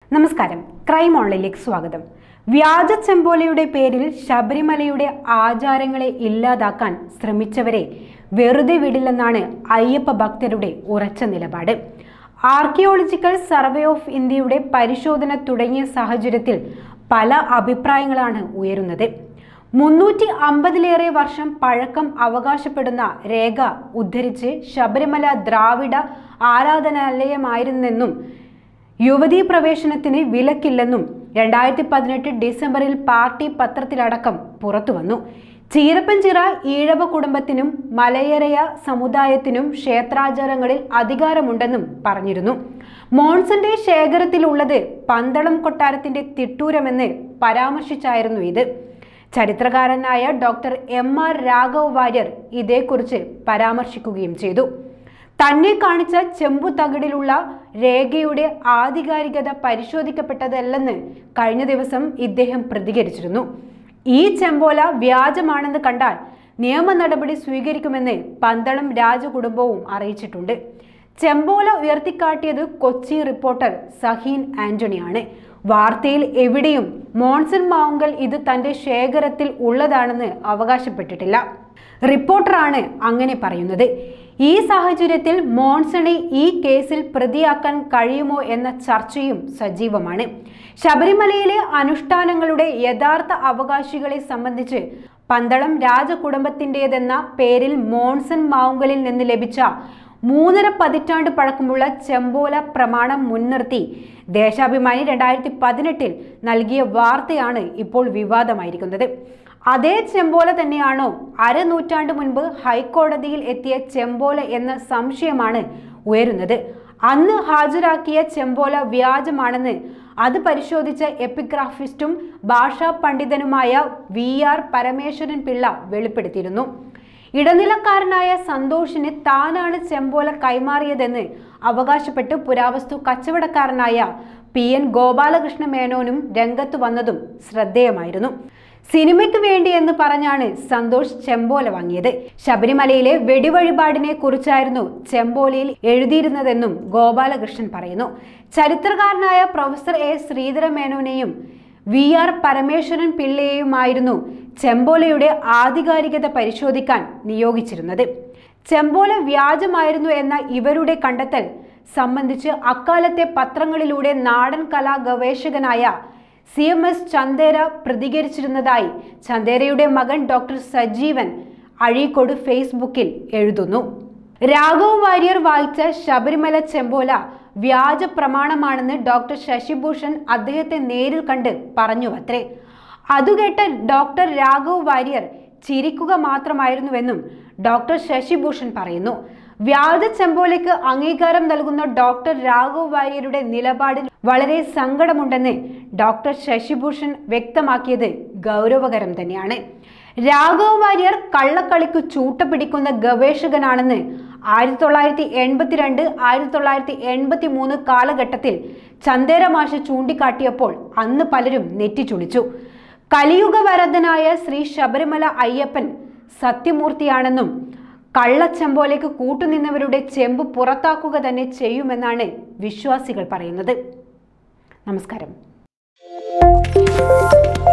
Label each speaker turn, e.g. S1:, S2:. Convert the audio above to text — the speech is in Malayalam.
S1: നമസ്കാരം ക്രൈം ഓൺലൈനിലേക്ക് സ്വാഗതം വ്യാജ ചെമ്പോലയുടെ പേരിൽ ശബരിമലയുടെ ആചാരങ്ങളെ ഇല്ലാതാക്കാൻ ശ്രമിച്ചവരെ വെറുതെ വിടില്ലെന്നാണ് അയ്യപ്പ ഭക്തരുടെ ഉറച്ച നിലപാട് ആർക്കിയോളജിക്കൽ സർവേ ഓഫ് ഇന്ത്യയുടെ പരിശോധന തുടങ്ങിയ സാഹചര്യത്തിൽ പല അഭിപ്രായങ്ങളാണ് ഉയരുന്നത് മുന്നൂറ്റി അമ്പതിലേറെ വർഷം പഴക്കം അവകാശപ്പെടുന്ന രേഖ ഉദ്ധരിച്ച് ശബരിമല ദ്രാവിഡ ആരാധനാലയമായിരുന്നെന്നും യുവതീ പ്രവേശനത്തിന് വിലക്കില്ലെന്നും രണ്ടായിരത്തി പതിനെട്ട് ഡിസംബറിൽ പാർട്ടി പത്രത്തിലടക്കം പുറത്തുവന്നു ചീരപ്പൻചിറ ഈഴവ കുടുംബത്തിനും മലയരയ സമുദായത്തിനും ക്ഷേത്രാചാരങ്ങളിൽ അധികാരമുണ്ടെന്നും പറഞ്ഞിരുന്നു മോൺസന്റെ ശേഖരത്തിലുള്ളത് പന്തളം കൊട്ടാരത്തിന്റെ തിട്ടൂരമെന്ന് പരാമർശിച്ചായിരുന്നു ഇത് ചരിത്രകാരനായ doctor M R Raghav Varier ഇതേക്കുറിച്ച് പരാമർശിക്കുകയും ചെയ്തു തന്നെ കാണിച്ച ചെമ്പു തകിടിലുള്ള രേഖയുടെ ആധികാരികത പരിശോധിക്കപ്പെട്ടതല്ലെന്ന് കഴിഞ്ഞ ദിവസം ഇദ്ദേഹം പ്രതികരിച്ചിരുന്നു ഈ ചെമ്പോല വ്യാജമാണെന്ന് കണ്ടാൽ നിയമ നടപടി സ്വീകരിക്കുമെന്ന് പന്തളം രാജകുടുംബവും അറിയിച്ചിട്ടുണ്ട് ചെമ്പോല ഉയർത്തിക്കാട്ടിയത് കൊച്ചി റിപ്പോർട്ടർ സഹീൻ ആന്റണിയാണ് വാർത്തയിൽ എവിടെയും മോൺസൺ മാവുങ്കൽ ഇത് തന്റെ ശേഖരത്തിൽ ഉള്ളതാണെന്ന് അവകാശപ്പെട്ടിട്ടില്ല റിപ്പോർട്ടറാണ് അങ്ങനെ പറയുന്നത് ഈ സാഹചര്യത്തിൽ മോൺസണെ ഈ കേസിൽ പ്രതിയാക്കാൻ കഴിയുമോ എന്ന ചർച്ചയും സജീവമാണ് ശബരിമലയിലെ അനുഷ്ഠാനങ്ങളുടെ യഥാർത്ഥ അവകാശികളെ സംബന്ധിച്ച് പന്തളം രാജകുടുംബത്തിൻ്റെതെന്ന പേരിൽ മോൺസൺ മാവുങ്കലിൽ നിന്ന് ലഭിച്ച മൂന്നര പതിറ്റാണ്ട് പഴക്കമുള്ള ചെമ്പോല പ്രമാണം മുൻനിർത്തി ദേശാഭിമാനി രണ്ടായിരത്തി പതിനെട്ടിൽ നൽകിയ വാർത്തയാണ് ഇപ്പോൾ വിവാദമായിരിക്കുന്നത് അതേ ചെമ്പോല തന്നെയാണോ അരനൂറ്റാണ്ട് മുൻപ് ഹൈക്കോടതിയിൽ എത്തിയ ചെമ്പോല എന്ന സംശയമാണ് ഉയരുന്നത് അന്ന് ഹാജരാക്കിയ ചെമ്പോല വ്യാജമാണെന്ന് അത് പരിശോധിച്ച എപ്പിഗ്രാഫിസ്റ്റും ഭാഷാ പണ്ഡിതനുമായ വി ആർ പരമേശ്വരൻ പിള്ള വെളിപ്പെടുത്തിയിരുന്നു ഇടനിലക്കാരനായ സന്തോഷിന് താനാണ് ചെമ്പോല കൈമാറിയതെന്ന് അവകാശപ്പെട്ട് പുരാവസ്തു കച്ചവടക്കാരനായ പി എൻ ഗോപാലകൃഷ്ണ മേനോനും രംഗത്ത് വന്നതും ശ്രദ്ധേയമായിരുന്നു സിനിമയ്ക്ക് വേണ്ടി എന്ന് പറഞ്ഞാണ് സന്തോഷ് ചെമ്പോല വാങ്ങിയത് ശബരിമലയിലെ വെടിവഴിപാടിനെ കുറിച്ചായിരുന്നു ചെമ്പോലയിൽ എഴുതിയിരുന്നതെന്നും ഗോപാലകൃഷ്ണൻ പറയുന്നു ചരിത്രകാരനായ പ്രൊഫസർ എ ശ്രീധര മേനോനെയും വി ആർ പരമേശ്വരൻ പിള്ളയെയുമായിരുന്നു ചെമ്പോലയുടെ ആധികാരികത പരിശോധിക്കാൻ നിയോഗിച്ചിരുന്നത് ചെമ്പോല വ്യാജമായിരുന്നു എന്ന ഇവരുടെ കണ്ടെത്തൽ സംബന്ധിച്ച് അക്കാലത്തെ പത്രങ്ങളിലൂടെ നാടൻ കലാ ഗവേഷകനായ സി എം എസ് ചന്ദേര പ്രതികരിച്ചിരുന്നതായി ചന്ദേരയുടെ മകൻ ഡോക്ടർ സജീവൻ അഴീക്കോട് ഫേസ്ബുക്കിൽ എഴുതുന്നു രാഘവ് വാര്യർ വായിച്ച ശബരിമല ചെമ്പോല വ്യാജ പ്രമാണമാണെന്ന് ഡോക്ടർ ശശിഭൂഷൺ അദ്ദേഹത്തെ നേരിൽ കണ്ട് പറഞ്ഞു അത്രേ അതുകേട്ട ഡോക്ടർ രാഘവ് വാര്യർ ചിരിക്കുക മാത്രമായിരുന്നുവെന്നും ഡോക്ടർ ശശിഭൂഷൺ പറയുന്നു വ്യാജ ചെമ്പോലയ്ക്ക് അംഗീകാരം നൽകുന്ന ഡോക്ടർ രാഘവ് വാര്യരുടെ നിലപാടിൽ വളരെ സങ്കടമുണ്ടെന്ന് ഡോക്ടർ ശശിഭൂഷൺ വ്യക്തമാക്കിയത് ഗൗരവകരം തന്നെയാണ് രാഘവ് വാര്യർ കള്ളക്കളിക്ക് ചൂട്ട പിടിക്കുന്ന ഗവേഷകനാണെന്ന് ആയിരത്തി തൊള്ളായിരത്തി എൺപത്തിരണ്ട് ആയിരത്തി തൊള്ളായിരത്തി എൺപത്തി മൂന്ന് കാലഘട്ടത്തിൽ ചന്ദേര മാഷ് ചൂണ്ടിക്കാട്ടിയപ്പോൾ അന്ന് പലരും നെറ്റിച്ചുളിച്ചു കലിയുഗവരദനായ ശ്രീ ശബരിമല അയ്യപ്പൻ സത്യമൂർത്തിയാണെന്നും കള്ളച്ചെമ്പോലേക്ക് കൂട്ടുനിന്നവരുടെ ചെമ്പ് പുറത്താക്കുക തന്നെ ചെയ്യുമെന്നാണ് വിശ്വാസികൾ പറയുന്നത് നമസ്കാരം